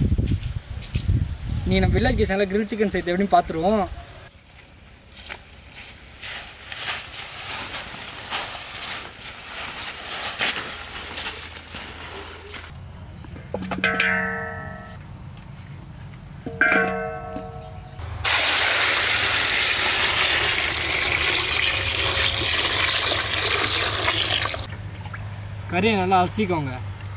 நீ நம்ம வில்லேஜ் கிச்சனில் கிரில் சிக்கன் செய்து எப்படின்னு பார்த்துருவோம் கறியை நல்லா அலசிக்கோங்க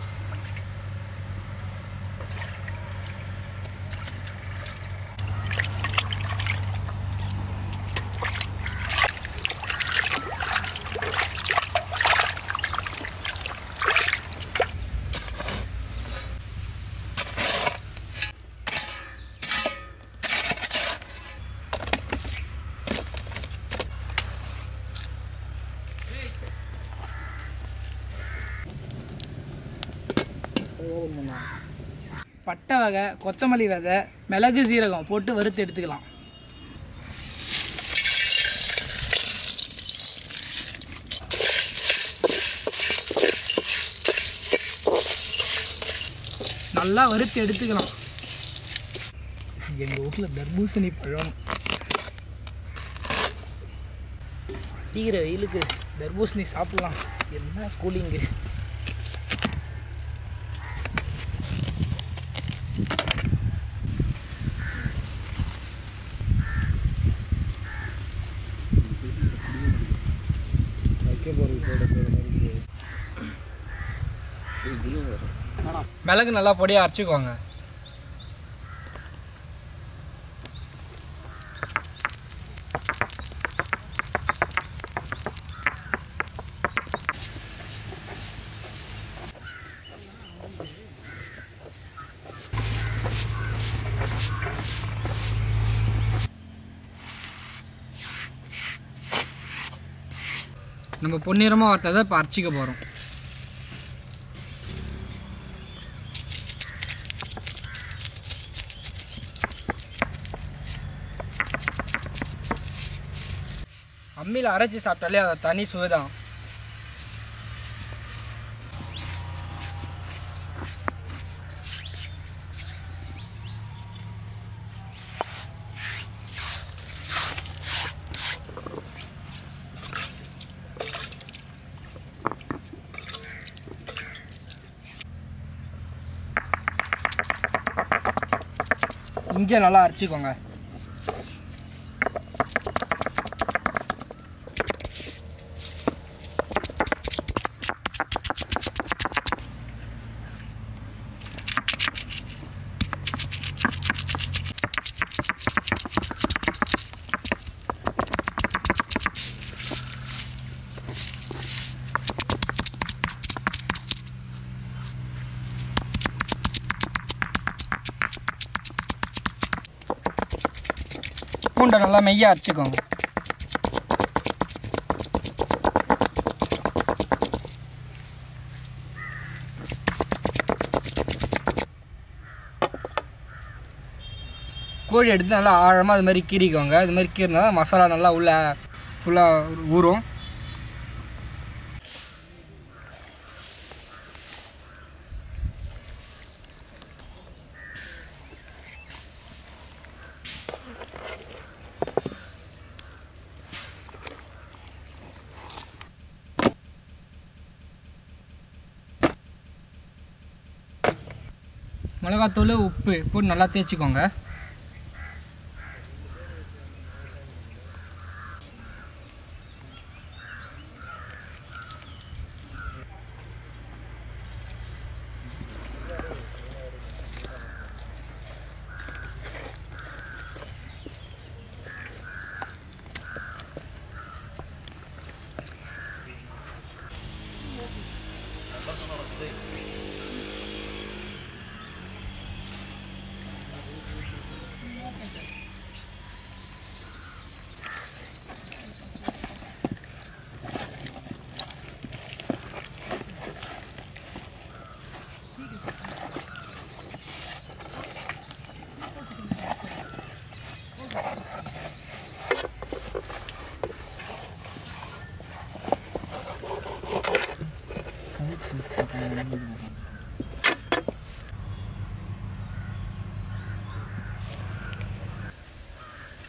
பட்டை வகை கொத்தமல்லி விதை மிளகு சீரகம் போட்டு வறுத்து எடுத்துக்கலாம் நல்லா வறுத்து எடுத்துக்கலாம் எங்கள் வீட்டில் தர்பூசணி பழம் அடிக்கிற வெயிலுக்கு தர்பூசணி சாப்பிடலாம் என்ன கூலிங்கு மிளகு நல்லா பொடியாக அரைச்சிக்கோங்க நம்ம பொன்னிறமாக வறுத்ததை இப்போ அரைச்சிக்க போகிறோம் அம்மியில் அரைச்சி சாப்பிட்டாலே அது தனி சுவை தான் இஞ்சி நல்லா அரைச்சிக்கோங்க பூண்டை நல்லா மெய்யாக அரைச்சிக்கோங்க கோழி எடுத்து நல்லா ஆழமாக அது மாதிரி கீறிக்கோங்க இது மாதிரி கீறினா தான் மசாலா நல்லா உள்ள ஃபுல்லாக ஊறும் மிளகாத்தூள் உப்பு போட்டு நல்லா தேய்ச்சிக்கோங்க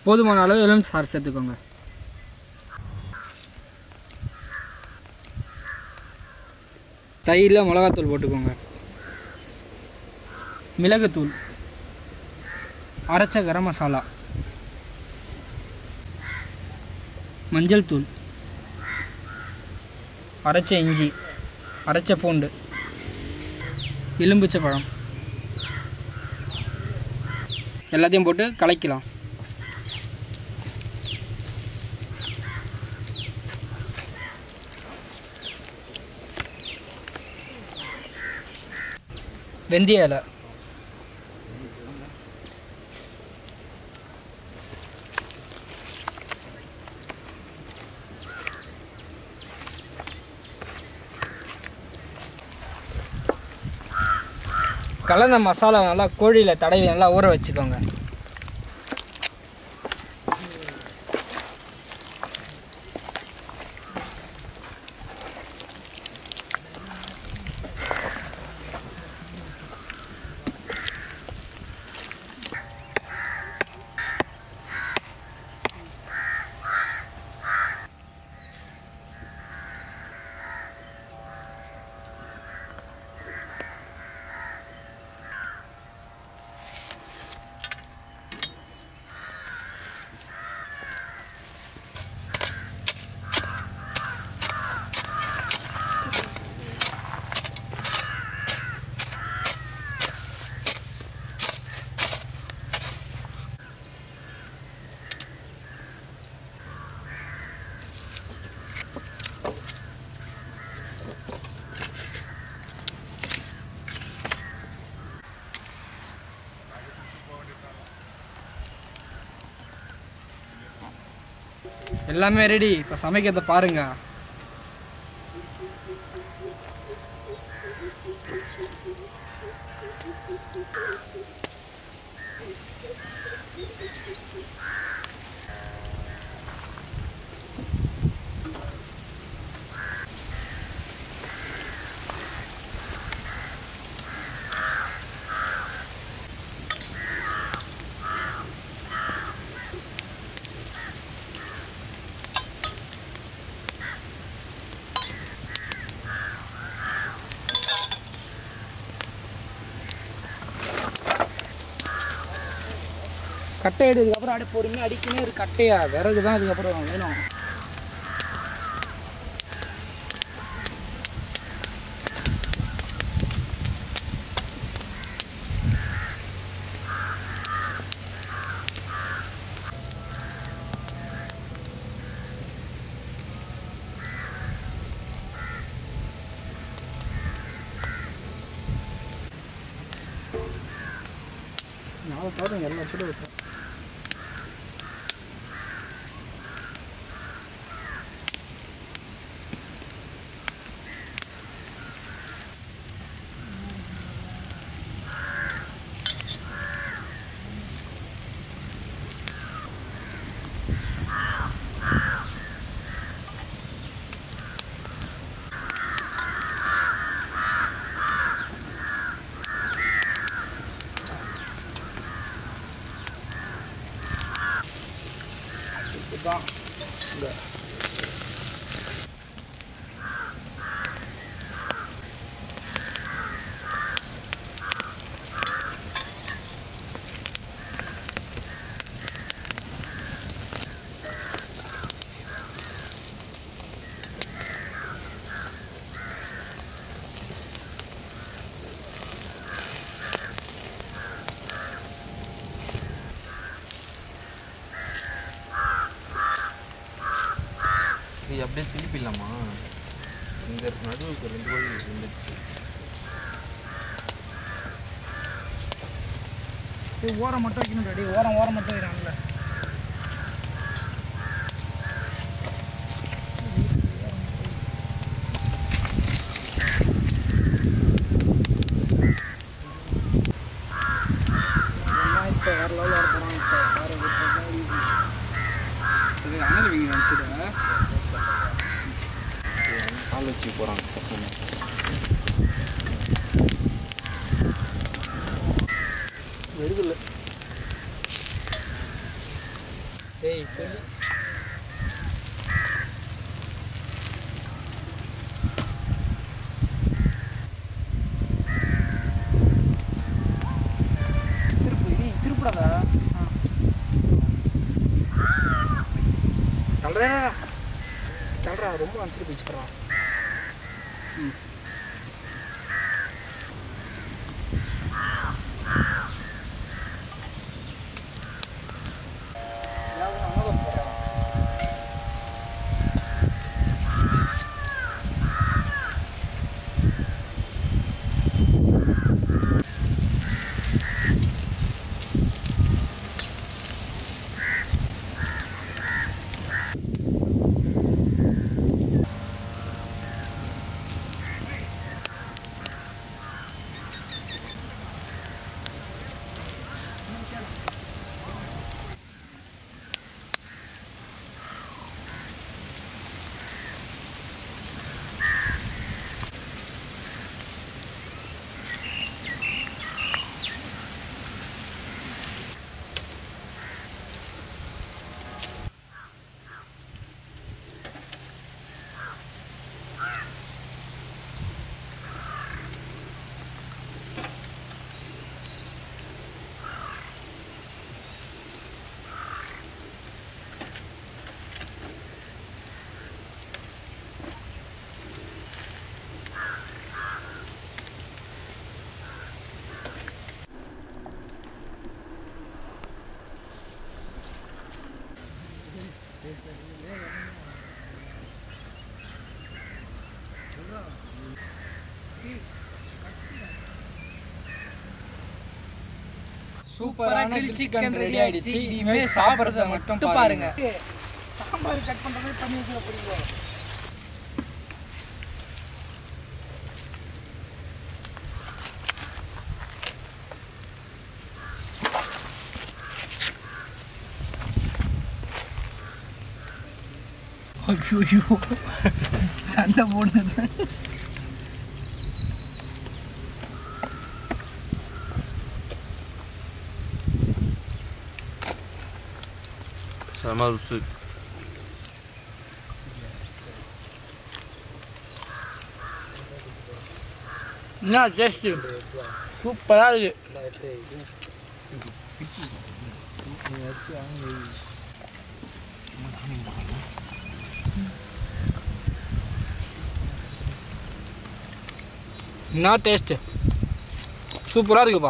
போதுமான அளவு எலுமிச்சை சாறு சேர்த்துக்கோங்க தயிரில் மிளகாத்தூள் போட்டுக்கோங்க மிளகுத்தூள் அரைச்ச கரம் மசாலா மஞ்சள் தூள் அரைச்ச இஞ்சி அரைச்ச பூண்டு எலும்பிச்சை பழம் எல்லாத்தையும் போட்டு கலக்கலாம் வெந்தய இலை கலந்த மசாலா நல்லா கோழியில் தடவி நல்லா ஊற வச்சுக்கோங்க எல்லாமே ரெடி இப்போ சமைக்கிறத பாருங்க கட்டை எடுத்ததுக்கப்புறம் அப்படியே பொறுமையாக அடிக்கணும் ஒரு கட்டையா விறகு தான் இதுக்கப்புறம் வேணும் நாலு பாருங்க எல்லா இடத்துலையும் வைப்போம் இதுதான் இந்த இது அப்படியே திருப்பிடலாமா இந்த நடுவுக்கு ரெண்டு கோழி இருந்துச்சு இது ஓரம் மட்டும் வைக்கணும் ரெடி ஓரம் ஓரம் மட்டும் வைக்கிறாங்கல்ல இப்போ வேறு லெவலில் வர போகிறோம் இப்போ வேறு இது அனல் வீங்க நினச்சிட்டு கால் வச்சு போகிறாங்க பசங்க வெறுதில்லை டேய் சொல்லி திருப்பு நீ திருப்புடாதா தள்ளுறா தள்ளுறா ரொம்ப அனுசரி போயிச்சுக்கிறா ம் சூப்பரான கிரில் சிக்கன் ரெடி ஆயிடுச்சு இனிமே சாப்பிட்றத மட்டும் பாருங்க சாம்பார் கட் பண்றது பண்ணி வச்சுக்க போறீங்க ஐயோ சண்டை போடுறது செம ருசி என்ன டேஸ்ட்டு சூப்பராக இருக்கு என்ன டேஸ்ட்டு சூப்பராக இருக்குப்பா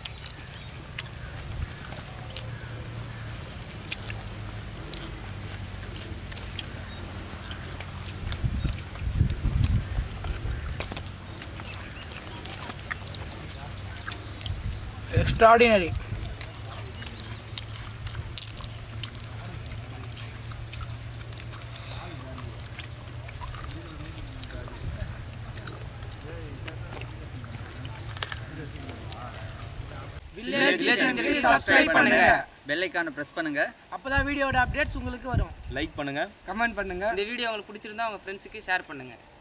எக்ஸ்ட்ராடினரி சப்ஸ்கிரைப் பண்ணுங்க பெல் ஐக்கானை பிரஸ் பண்ணுங்க அப்பதான் வீடியோட அப்டேட்ஸ் உங்களுக்கு வரும் லைக் பண்ணுங்க கமெண்ட் பண்ணுங்க இந்த வீடியோ உங்களுக்கு பிடிச்சிருந்தா உங்க ஃப்ரெண்ட்ஸுக்கு ஷேர் பண்ணுங்க